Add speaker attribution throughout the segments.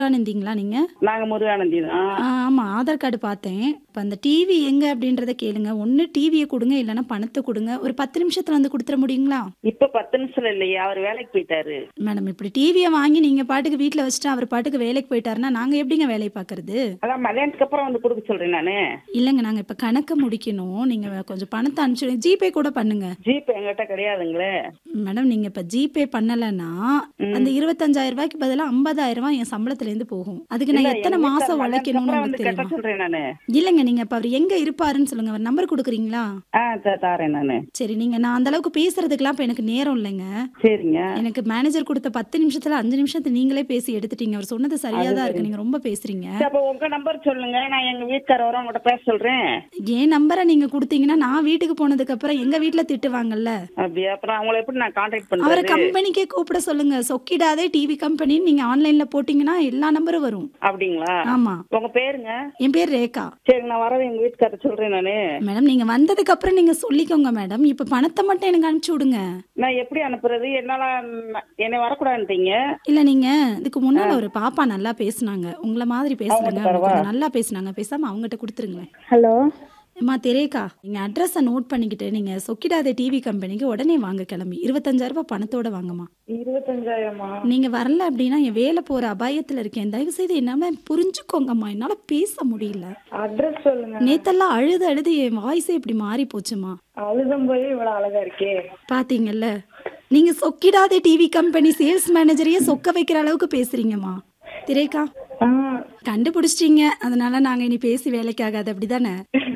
Speaker 1: முருகானந்திங்களா நீங்க
Speaker 2: நாங்க முருகானந்தி தான்
Speaker 1: ஆ, ஆமா ஆதார் கார்டு பார்த்தேன் இப்போ அந்த டிவி எங்க அப்படின்றத கேளுங்க ஒன்று டிவியை கொடுங்க இல்லைன்னா பணத்தை கொடுங்க ஒரு பத்து நிமிஷத்துல வந்து கொடுத்துட முடியுங்களா
Speaker 2: இப்ப பத்து நிமிஷம் இல்லையே அவர் வேலைக்கு போயிட்டாரு
Speaker 1: மேடம் இப்படி டிவியை வாங்கி நீங்க பாட்டுக்கு வீட்டில் வச்சுட்டு அவர் பாட்டுக்கு வேலைக்கு போயிட்டாருன்னா நாங்க எப்படிங்க வேலையை பார்க்கறது
Speaker 2: அதான் மதியானத்துக்கு அப்புறம் வந்து கொடுக்க சொல்றேன் நானு
Speaker 1: இல்லைங்க நாங்க இப்ப கணக்கு முடிக்கணும் நீங்க கொஞ்சம் பணத்தை அனுப்பிச்சு ஜிபே கூட பண்ணுங்க
Speaker 2: ஜிபே எங்கிட்ட கிடையாதுங்களே
Speaker 1: மேடம் நீங்க இப்ப ஜிபே பண்ணலைன்னா அந்த இருபத்தஞ்சாயிரம் ரூபாய்க்கு பதிலா ஐம்பதாயிரம் ரூபாய் என் சம்பளத்துல இருந்து போகும் அதுக்கு நான்
Speaker 2: இல்ல,
Speaker 1: எத்தனை
Speaker 2: எங்க
Speaker 1: மாசம்
Speaker 2: வீட்டுல
Speaker 1: உழைக்கணும்னு
Speaker 2: மதியானத்துக்கு அப்புறம்
Speaker 1: உங்களுக்கு
Speaker 2: வந்து கட்ட
Speaker 1: தெரியுமா
Speaker 2: சொல்றேன் நானு
Speaker 1: இல்லைங்க நீங்க இப்ப அவர் எங்க இருப்பாருன்னு சொல்லுங்க அவர் நம்பர் கொடுக்குறீங்களா
Speaker 2: ஆ த- தாரேன் நானு
Speaker 1: சரி நீங்க நான் அந்த அளவுக்கு பேசுறதுக்கெல்லாம் இப்ப எனக்கு நேரம் இல்லைங்க
Speaker 2: சரிங்க
Speaker 1: எனக்கு மேனேஜர் கொடுத்த பத்து நிமிஷத்துல அஞ்சு நிமிஷத்தை நீங்களே பேசி எடுத்துட்டீங்க அவர் சொன்னது சரியா தான் இருக்கு நீங்க ரொம்ப பேசுறீங்க
Speaker 2: சரி, அப்ப உங்க நம்பர் சொல்லுங்க நான் எங்க வீட்டுக்கார வர உங்கள்கிட்ட பேச சொல்றேன்
Speaker 1: என் நம்பரை நீங்க கொடுத்தீங்கன்னா நான் வீட்டுக்கு போனதுக்கு அப்புறம் எங்க வீட்டுல திட்டுவாங்கல்ல
Speaker 2: அப்படியா அப்புறம் அவங்கள எப்படி நான் கான்டாக்ட்
Speaker 1: அவரை
Speaker 2: பண்றது
Speaker 1: கம்பெனிக்கே கூப்பிட சொல்லுங்க சொக்கிடாதே டிவி கம்பெனின்னு நீங்க ஆன்லைன்ல போட்டீங்கன்னா எல்லா நம்பரும் வரும்
Speaker 2: அப்படிங்களா
Speaker 1: ஆமா
Speaker 2: உங்க பேருங்க
Speaker 1: என் பேர் ரேகா
Speaker 2: சரி நான் வரது எங்க வீட்டுக்கார சொல்றேன் நானு
Speaker 1: மேடம் நீங்க வந்ததுக்கு அப்புறம் நீங்க சொல்லிக்கோங்க மேடம் இப்ப பணத்தை மட்டும் எனக்கு அனுப்பிச்சு விடுங்க
Speaker 2: நான் எப்படி அனுப்புறது என்னால ம், என்னை வரக்கூடாதுன்றீங்க
Speaker 1: இல்ல நீங்க இதுக்கு முன்னால ஒரு பாப்பா நல்லா பேசுனாங்க உங்கள மாதிரி பேசலங்க அவங்க கொஞ்சம் நல்லா பேசுனாங்க பேசாம அவங்ககிட்ட கொடுத்துருங்களேன்
Speaker 3: ஹலோ
Speaker 1: அம்மா தெரேக்கா நீங்க அட்ரஸை நோட் பண்ணிக்கிட்டு நீங்க சொக்கிடாத டிவி கம்பெனிக்கு உடனே வாங்க கிளம்பி இருபத்தஞ்சாயிரம் ரூபாய் பணத்தோட வாங்கம்மா
Speaker 3: இருபத்தஞ்சாயிரமா
Speaker 1: நீங்க வரல அப்படின்னா என் வேலை போற அபாயத்துல இருக்கேன் தயவு செய்து என்னால புரிஞ்சுக்கோங்கம்மா என்னால பேச முடியல
Speaker 3: அட்ரஸ் சொல்லுங்க
Speaker 1: நேத்தெல்லாம் அழுது அழுது என் வாய்ஸே இப்படி மாறி போச்சுமா
Speaker 3: அழுதும் போய் இவ்வளவு அழகா இருக்கே
Speaker 1: பாத்தீங்கல்ல நீங்க சொக்கிடாதே டிவி கம்பெனி சேல்ஸ் மேனேஜரையே சொக்க வைக்கிற அளவுக்கு பேசுறீங்கம்மா திரேக்கா
Speaker 3: ஆ,
Speaker 1: கண்டுபிடிச்சிட்டீங்க அதனால நாங்க இனி பேசி வேலைக்காகாது அப்படிதானே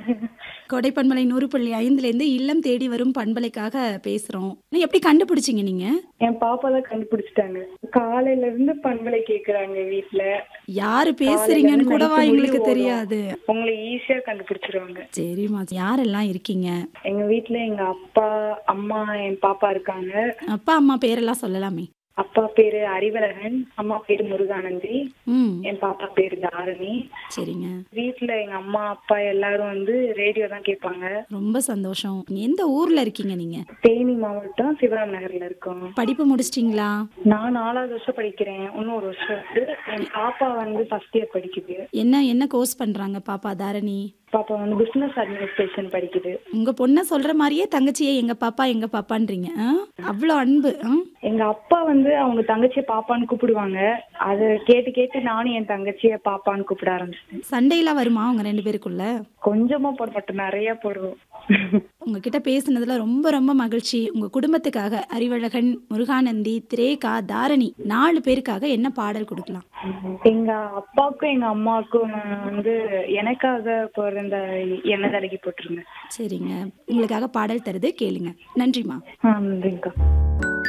Speaker 1: கொடை பண்பலை நூறு புள்ளி ஐந்துல இருந்து இல்லம் தேடி வரும் பண்பலைக்காக பேசுறோம் நீ எப்படி கண்டுபிடிச்சீங்க நீங்க
Speaker 3: என் பாப்பா தான் கண்டுபிடிச்சிட்டாங்க காலையில இருந்து பண்பலை கேக்குறாங்க வீட்ல
Speaker 1: யாரு பேசுறீங்கன்னு கூடவா
Speaker 3: night
Speaker 1: எங்களுக்கு
Speaker 3: முடிய
Speaker 1: தெரியாது
Speaker 3: உங்களை ஈஸியா கண்டுபிடிச்சிருவாங்க
Speaker 1: சரிம்மா யாரெல்லாம் இருக்கீங்க
Speaker 3: எங்க வீட்ல எங்க அப்பா அம்மா என் பாப்பா இருக்காங்க
Speaker 1: அப்பா அம்மா பேரெல்லாம் சொல்லலாமே
Speaker 3: அப்பா பேரு அறிவழகன் அம்மா பேரு முருகானந்தி
Speaker 1: ம்
Speaker 3: என் பாப்பா பேரு தாரணி
Speaker 1: சரிங்க
Speaker 3: வீட்ல எங்க அம்மா அப்பா எல்லாரும் வந்து ரேடியோ தான் கேட்பாங்க
Speaker 1: ரொம்ப சந்தோஷம் எந்த ஊர்ல இருக்கீங்க நீங்க
Speaker 3: தேனி மாவட்டம் சிவராம் நகர்ல இருக்கோம்
Speaker 1: படிப்பு முடிச்சிட்டீங்களா
Speaker 3: நான் நாலாவது வருஷம் படிக்கிறேன் இன்னும் ஒரு வருஷம் இருக்கு என் பாப்பா வந்து ஃபர்ஸ்ட் இயர் படிக்குது
Speaker 1: என்ன என்ன கோர்ஸ் பண்றாங்க பாப்பா தாரணி
Speaker 3: பாப்பா வந்து பிசினஸ் அட்மினிஸ்ட்ரேஷன் படிக்குது
Speaker 1: உங்க பொண்ண சொல்ற மாதிரியே தங்கச்சியை எங்க பாப்பா எங்க பாப்பான்றீங்க ஆ? அவ்வளோ அன்பு ஆ?
Speaker 3: எங்க அப்பா வந்து அவங்க தங்கச்சியை பாப்பான்னு கூப்பிடுவாங்க அதை கேட்டு கேட்டு நானும் என் தங்கச்சியை பாப்பான்னு கூப்பிட ஆரம்பிச்சிட்டேன்
Speaker 1: சண்டையெல்லாம் வருமா உங்க ரெண்டு பேருக்குள்ள
Speaker 3: கொஞ்சமா போட மாட்டோம் நிறைய போடுவோம்
Speaker 1: உங்ககிட்ட பேசுனதுல ரொம்ப ரொம்ப மகிழ்ச்சி உங்க குடும்பத்துக்காக அறிவழகன் முருகானந்தி திரேகா தாரணி நாலு பேருக்காக என்ன பாடல் கொடுக்கலாம்
Speaker 3: எங்க அப்பாவுக்கும் எங்க அம்மாவுக்கும் வந்து எனக்காக பிறந்த எண்ணெய் தடக்கி போட்டுருங்க
Speaker 1: சரிங்க உங்களுக்காக பாடல் தருது கேளுங்க நன்றிம்மா
Speaker 3: ஆ நன்றிங்கக்கா